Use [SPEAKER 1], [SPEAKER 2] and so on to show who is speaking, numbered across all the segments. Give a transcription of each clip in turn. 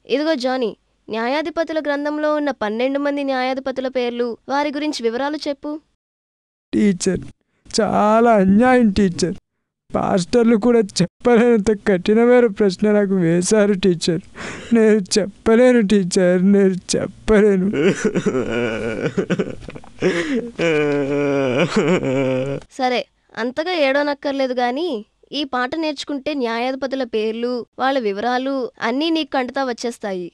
[SPEAKER 1] ఇదిగో జానీ న్యాయాధిపతుల గ్రంథంలో ఉన్న పన్నెండు మంది న్యాయాధిపతుల పేర్లు వారి గురించి వివరాలు చెప్పు
[SPEAKER 2] టీచర్ చాలా అన్యాయం టీచర్ పాస్టర్లు కూడా చెప్పలేనంత కఠినమైన ప్రశ్న నాకు వేశారు టీచర్ నేను చెప్పలేను టీచర్ నేను చెప్పలేను
[SPEAKER 1] సరే అంతగా ఏడవనక్కర్లేదు గాని ఈ పాట నేర్చుకుంటే న్యాయాధిపతుల పేర్లు వాళ్ళ వివరాలు అన్నీ నీకు కంటతా వచ్చేస్తాయి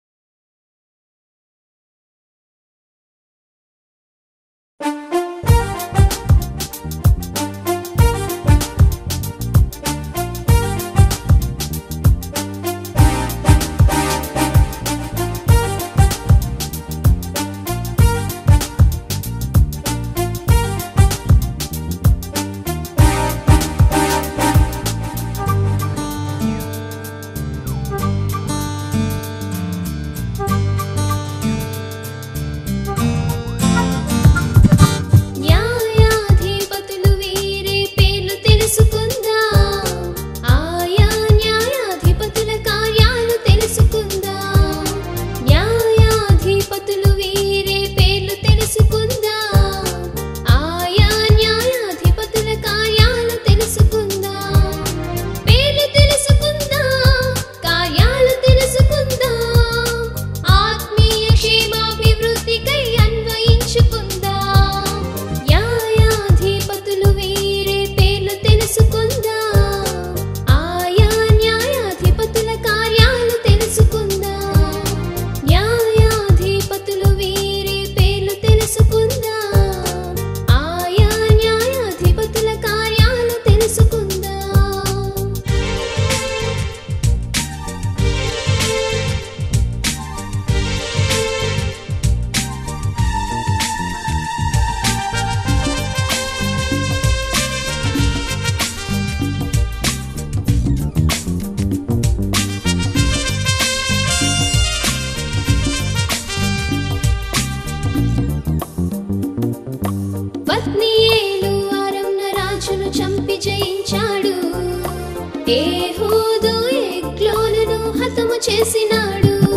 [SPEAKER 3] న్యాయాధిపతులు వీరే పేర్లు తెలుసుకుందాం ఆయా న్యాయాధిపతుల కార్యాలు తెలుసుకుందాం న్యాయాధిపతులు వీరే పేర్లు తెలుసుకుందాం ఆయా న్యాయాధిపతుల కార్యాలు తెలుసుకుందాం పేర్లు తెలుసుకుందాం కార్యాలు తెలుసుకుందాం ఆత్మీయ క్షేమాభివృద్ధికై అన్వయించుకుందాం న్యాయాధిపతులు వీరే పేర్లు తెలుసుకుందాం ఆయా న్యాయాధిపతుల కార్యాలు తెలుసుకుందాం న్యాయాధిపతులు వీరే పేర్లు తెలుసుకుందాం ఆయా న్యాయాధిపతుల కార్యాలు తెలుసుకుందాం పత్నియేలు అరమ్న రాజును చంపి జయించాడు ఏహూదు ఎగ్లోనును హతము చేసినాడు